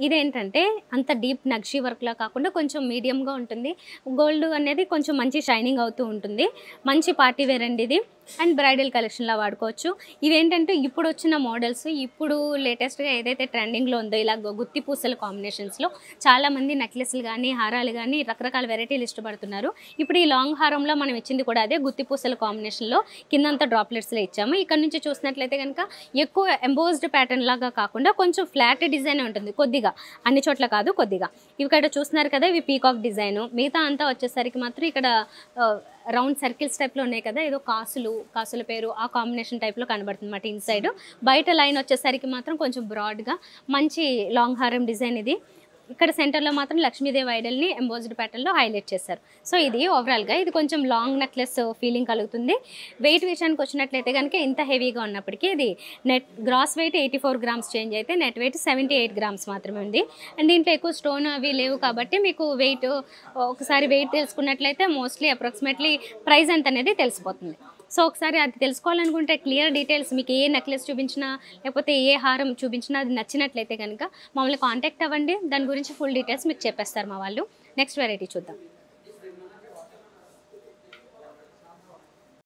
ఇదేంటంటే అంత డీప్ నక్షి వర్క్లా కాకుండా కొంచెం మీడియంగా ఉంటుంది గోల్డ్ అనేది కొంచెం మంచి షైనింగ్ అవుతూ ఉంటుంది మంచి పార్టీ వేర్ అండి ఇది అండ్ బ్రైడల్ కలెక్షన్లా వాడుకోవచ్చు ఇవేంటంటే ఇప్పుడు వచ్చిన మోడల్స్ ఇప్పుడు లేటెస్ట్గా ఏదైతే ట్రెండింగ్లో ఉందో ఇలా గు- గుత్తి పూసల కాంబినేషన్స్లో చాలామంది నెక్లెస్లు కానీ హారాలు కానీ రకరకాల వెరైటీలు ఇష్టపడుతున్నారు ఇప్పుడు ఈ లాంగ్ హారంలో మనం ఇచ్చింది కూడా అదే గుత్తి పూసల కాంబినేషన్లో కిందంతా డ్రాప్లెట్స్లో ఇచ్చాము ఇక్కడ నుంచి చూసినట్లయితే కనుక ఎక్కువ ఎంబోజ్డ్ ప్యాటర్న్ లాగా కాకుండా కొంచెం ఫ్లాట్ డిజైన్ ఉంటుంది కొద్దిగా అన్ని చోట్ల కాదు కొద్దిగా ఇవి ఇక్కడ చూస్తున్నారు కదా ఇవి పీకాక్ డిజైన్ మిగతా అంతా వచ్చేసరికి మాత్రం ఇక్కడ రౌండ్ సర్కిల్స్ టైప్లో ఉన్నాయి కదా ఏదో కాసులు కాసుల పేరు ఆ కాంబినేషన్ టైప్లో కనబడుతుంది అన్నమాట ఇన్సైడ్ బయట లైన్ వచ్చేసరికి మాత్రం కొంచెం బ్రాడ్గా మంచి లాంగ్ హారం డిజైన్ ఇది ఇక్కడ సెంటర్లో మాత్రం లక్ష్మీదేవి ఐడల్ని ఎంబోజ్డ్ ప్యాటర్న్లో హైలైట్ చేశారు సో ఇది ఓవరాల్గా ఇది కొంచెం లాంగ్ నెక్లెస్ ఫీలింగ్ కలుగుతుంది వెయిట్ విషయానికి వచ్చినట్లయితే కనుక ఇంత హెవీగా ఉన్నప్పటికీ ఇది net gross weight eighty four grams change అయితే net weight seventy eight grams మాత్రమే ఉంది అండ్ దీంట్లో ఎక్కువ స్టోన్ అవి లేవు కాబట్టి మీకు వెయిట్ ఒకసారి వెయిట్ తెలుసుకున్నట్లయితే మోస్ట్లీ అప్రాక్సిమేట్లీ ప్రైస్ ఎంత అనేది తెలిసిపోతుంది సో ఒకసారి అది తెలుసుకోవాలనుకుంటే క్లియర్ డీటెయిల్స్ మీకు ఏ నెక్లెస్ చూపించినా లేకపోతే ఏ హారం చూపించినా అది నచ్చినట్లయితే కనుక మమ్మల్ని కాంటాక్ట్ అవ్వండి దాని గురించి ఫుల్ డీటెయిల్స్ మీకు చెప్పేస్తారు మా వాళ్ళు నెక్స్ట్ వెరైటీ చూద్దాం